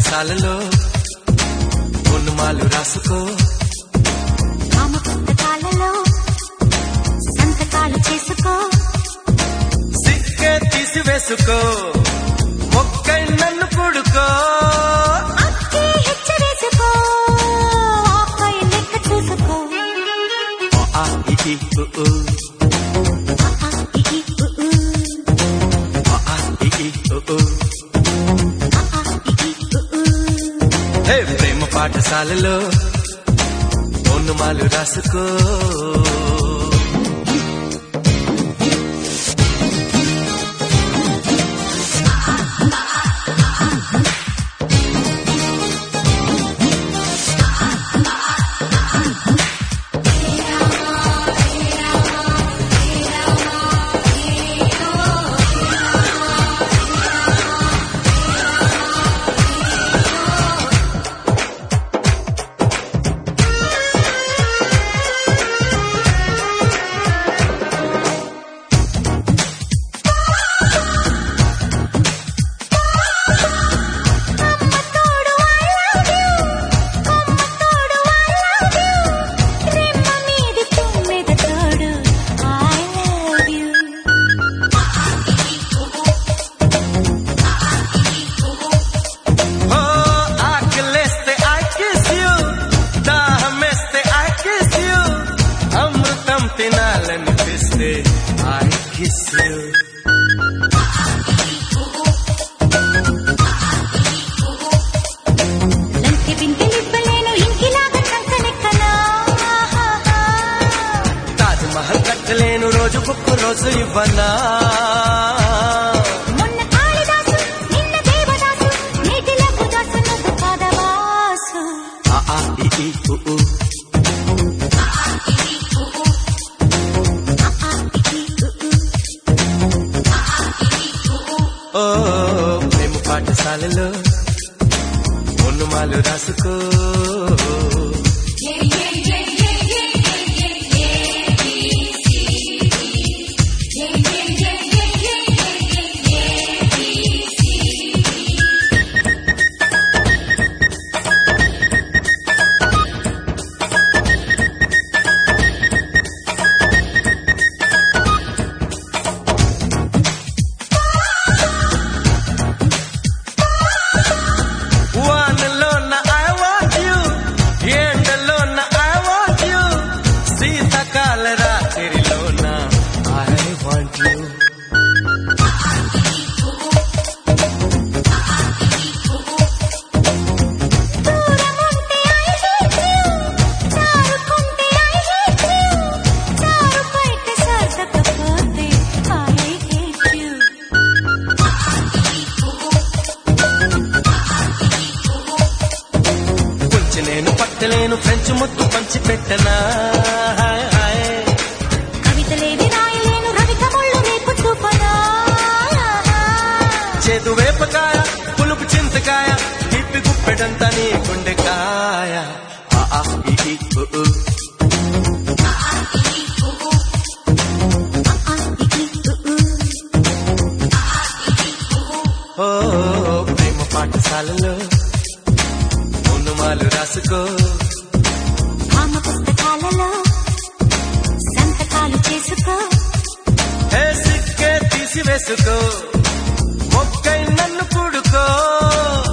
పాఠశాలలో ఉన్నమాలు రాసుకో కామ పుస్తకాలలో సంతకాలు చేసుకో సిక్కే తీసివేసుకో మొక్కై నన్ను పుడుకో అక్కే హెచ్చరేసుకో ఆపై లెక్క చూసుకో ఆ ఇ ఈ ఉ ఊ. ఆ, ఈ, ఈ, ఉ, ఊ. ఆ ఇ ఈ ఉ ఊ. ఆ, ఈ, ఈ, ఉ, ఊ. హే ప్రేమ పాఠశాలలో ఉన్నమాలు రాసుకో తోడు I love you. కొమ్మ తోడు I love you. రెమ్మ మీది తుమ్మెద తోడు I love you. ఓ ఆకలేస్తే ఐ కిస్ యు దాహమేస్తే ఐ కిస్ యు అమృతం తినాలనిపిస్తే ఐ కిస్ యు లంకె బింకెలివ్వలేను ఇంకిలాగా చంకనెక్కనా తాజ్ మహల్ కట్టలేను రోజు కుక్కు రోజు ఇవ్వనా మొన్న కాళిదాసు నిన్న దేవదాసు నేటిలకు దాసు నువ్వు పాదవాసు ఆ ఆ ఇ ఈ ఉ ఊ. ఆ, ఈ, ఉ, ఊ. ఓ మేము పాఠశాలలో ఉన్నమాలు రాసుకో వానలోన ఐ వాంట్ యు ఎండలోన ఐ వాంట్ యు శీతకాల రాత్రిలోన ఐ వాంట్ యు దూరముంటే I hate you. చారుకుంటే I hate you. చారు బయట సర్దకపోతే I hate you. కొంచెం నేను పట్టలేను ఫ్రెంచ్ ముద్దు పంచి పెట్టనా హాయ్ హాయ్. కవితలేవి రాయలేను రవికముళ్ళు రేపు చూపనా చేదు వేపకాయ పులుపు చింతకాయ తిప్పి గుప్పెడంతా నీ గుండెకాయ ఆ ఆ ఇ ఈ ఉ ఊ. ఆ, ఈ, ఉ, ఊ. ఓ ప్రేమ పాఠశాలలో ఉన్నమాలు రాసుకో కామ పుస్తకాలలో సంతకాలు చేసుకో హే సిక్కే తీసివేసుకో మొక్కై నన్ను పుడుకో